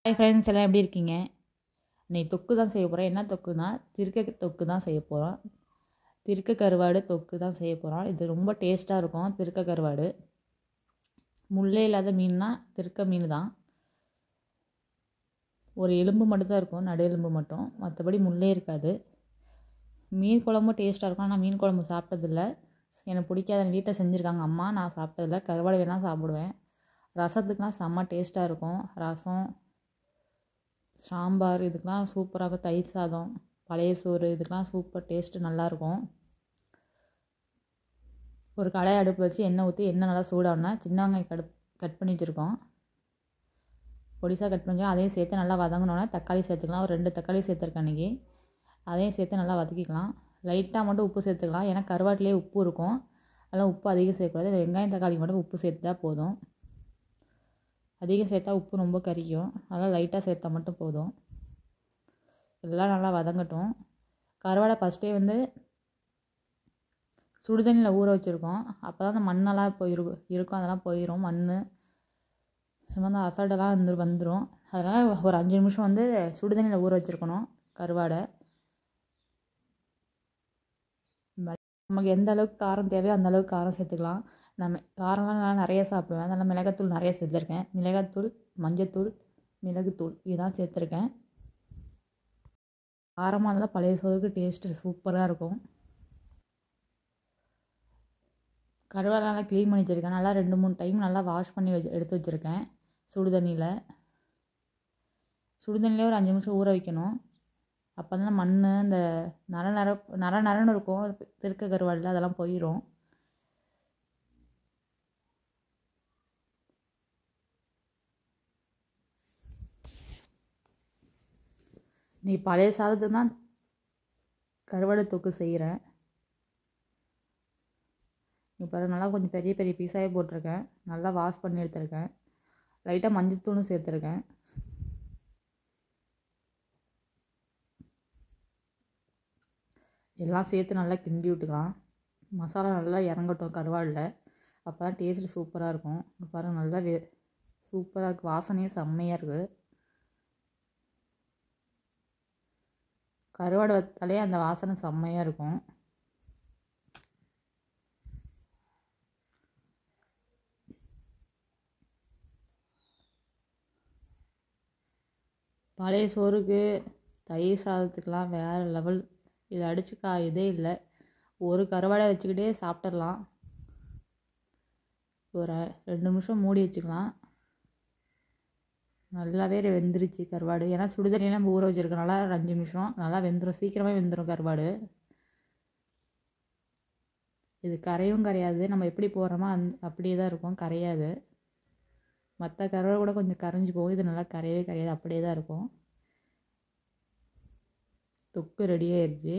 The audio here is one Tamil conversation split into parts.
ஹாய் ஃப்ரெண்ட்ஸ் எல்லாம் எப்படி இருக்கீங்க இன்னைக்கு தொக்கு தான் செய்ய போகிறேன் என்ன தொக்குனா திருக்க தொக்கு தான் செய்ய போகிறோம் திருக்க கருவாடு தொக்கு தான் செய்ய போகிறோம் இது ரொம்ப டேஸ்ட்டாக இருக்கும் திருக்க கருவாடு முள்ளே இல்லாத மீன்னா திருக்க மீன் தான் ஒரு எலும்பு மட்டும் தான் இருக்கும் நடு எலும்பு மட்டும் மற்றபடி முள்ளே இருக்காது மீன் குழம்பும் டேஸ்ட்டாக இருக்கும் ஆனால் மீன் குழம்பு சாப்பிட்டதில்ல எனக்கு பிடிக்காத என் வீட்டில் செஞ்சுருக்காங்க அம்மா நான் சாப்பிட்டதில்ல கருவாடு வேணால் சாப்பிடுவேன் ரசத்துக்குலாம் செம்ம டேஸ்ட்டாக இருக்கும் ரசம் சாம்பார் இதுக்கெலாம் சூப்பராக இருக்கும் தயிர் சாதம் பழைய சோறு இதுக்கெலாம் சூப்பர் டேஸ்ட்டு நல்லாயிருக்கும் ஒரு கடாய் அடுப்பு வச்சு எண்ணெய் ஊற்றி எண்ணெய் நல்லா சூடாகனா சின்ன வெங்காயம் கட் கட் பண்ணி வச்சுருக்கோம் பொடிசாக கட் பண்ணி அதையும் சேர்த்து நல்லா வதங்கினோன்னே தக்காளி சேர்த்துக்கலாம் ஒரு ரெண்டு தக்காளி சேர்த்துருக்கேன் அன்றைக்கி அதையும் சேர்த்து நல்லா வதக்கிக்கலாம் லைட்டாக மட்டும் உப்பு சேர்த்துக்கலாம் ஏன்னா கருவாட்டிலே உப்பு இருக்கும் அதெல்லாம் உப்பு அதிகம் சேர்க்கக்கூடாது இந்த வெங்காயம் தக்காளி மட்டும் உப்பு சேர்த்துட்டா போதும் அதிகம் சேர்த்தா உப்பு ரொம்ப கரிக்கும் அதெல்லாம் லைட்டாக சேர்த்தா மட்டும் போதும் எல்லாம் நல்லா வதங்கட்டும் கருவாடை ஃபஸ்ட்டே வந்து சுடுதண்ணியில் ஊற வச்சுருக்கோம் அப்போ தான் அந்த மண்ணெல்லாம் போயிருக்கும் இருக்கும் அதெல்லாம் போயிடும் மண் இது வந்து அசால்ட்டெல்லாம் வந்து வந்துடும் அதனால் ஒரு அஞ்சு நிமிஷம் வந்து சுடுதண்ணியில் ஊற வச்சுருக்கணும் கருவாடை நமக்கு எந்த அளவுக்கு காரம் தேவையோ அந்த அளவுக்கு காரம் சேர்த்துக்கலாம் நம்ம காரம்லாம் நான் நிறைய சாப்பிடுவேன் அதனால் மிளகாத்தூள் நிறைய சேர்த்துருக்கேன் மிளகாத்தூள் மஞ்சத்தூள் மிளகுத்தூள் இதெல்லாம் சேர்த்துருக்கேன் காரமாக இருந்தால் பழைய சோறுக்கு டேஸ்ட்டு சூப்பராக இருக்கும் கருவாடு நல்லா க்ளீன் பண்ணி வச்சுருக்கேன் நல்லா ரெண்டு மூணு டைம் நல்லா வாஷ் பண்ணி வச்சு எடுத்து வச்சுருக்கேன் சுடு தண்ணியில் சுடு தண்ணியிலே ஒரு அஞ்சு நிமிஷம் ஊற வைக்கணும் அப்போ தான் மண் இந்த நர நர நர நரன்னு இருக்கும் திருக்க கருவாடில் அதெல்லாம் போயிடும் நீ பழைய சாதத்துக்கு தான் கருவாடு தொக்கு செய்கிறேன் இப்போ நல்லா கொஞ்சம் பெரிய பெரிய பீஸாகவே போட்டிருக்கேன் நல்லா வாஷ் பண்ணி எடுத்துருக்கேன் லைட்டாக மஞ்சத்தூளும் சேர்த்துருக்கேன் எல்லாம் சேர்த்து நல்லா கிண்டி விட்டுக்கலாம் மசாலா நல்லா இறங்கட்டும் கருவாடில் அப்போ தான் டேஸ்ட்டு சூப்பராக இருக்கும் இங்கே பாருங்கள் நல்லா வே சூப்பராக இருக்குது வாசனையும் செம்மையாக இருக்குது கருவாடு வத்தாலே அந்த வாசனை செம்மையாக இருக்கும் பழைய சோறுக்கு தயிர் சாதத்துக்கெலாம் வேறு லெவல் இது அடிச்சுக்கா இதே இல்லை ஒரு கருவாடை வச்சுக்கிட்டே சாப்பிட்றலாம் ஒரு ரெண்டு நிமிஷம் மூடி வச்சுக்கலாம் நல்லாவே வெந்துருச்சு கருவாடு ஏன்னா சுடுதண்ணிலாம் நம்ம ஊற வச்சுருக்கனால ஒரு அஞ்சு நிமிஷம் நல்லா வெந்துடும் சீக்கிரமே வெந்துடும் கருவாடு இது கரையும் கரையாது நம்ம எப்படி போடுறோமோ அந் அப்படியே தான் இருக்கும் கரையாது மற்ற கருவாடு கூட கொஞ்சம் கரைஞ்சி போகும் இது நல்லா கரையவே கரையாது அப்படியே தான் இருக்கும் தொக்கு ரெடி ஆயிடுச்சு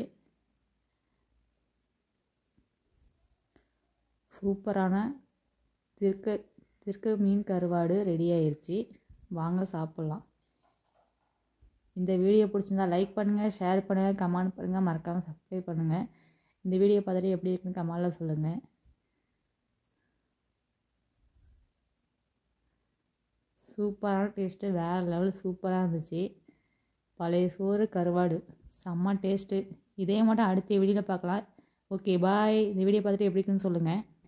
சூப்பரான திருக்க திருக்க மீன் கருவாடு ரெடி ஆயிடுச்சு வாங்க சாப்பிட்லாம் இந்த வீடியோ பிடிச்சிருந்தா லைக் பண்ணுங்கள் ஷேர் பண்ணுங்கள் கமெண்ட் பண்ணுங்கள் மறக்காமல் சப்ஸ்கிரைப் பண்ணுங்கள் இந்த வீடியோ பார்த்துட்டு எப்படி இருக்குன்னு கமெண்டில் சொல்லுங்கள் சூப்பரான டேஸ்ட்டு வேறு லெவல் சூப்பராக இருந்துச்சு பழைய சோறு கருவாடு செம்ம டேஸ்ட்டு இதே மட்டும் அடுத்த வீடியோவில் பார்க்கலாம் ஓகே பாய் இந்த வீடியோ பார்த்துட்டு எப்படி இருக்குன்னு சொல்லுங்கள்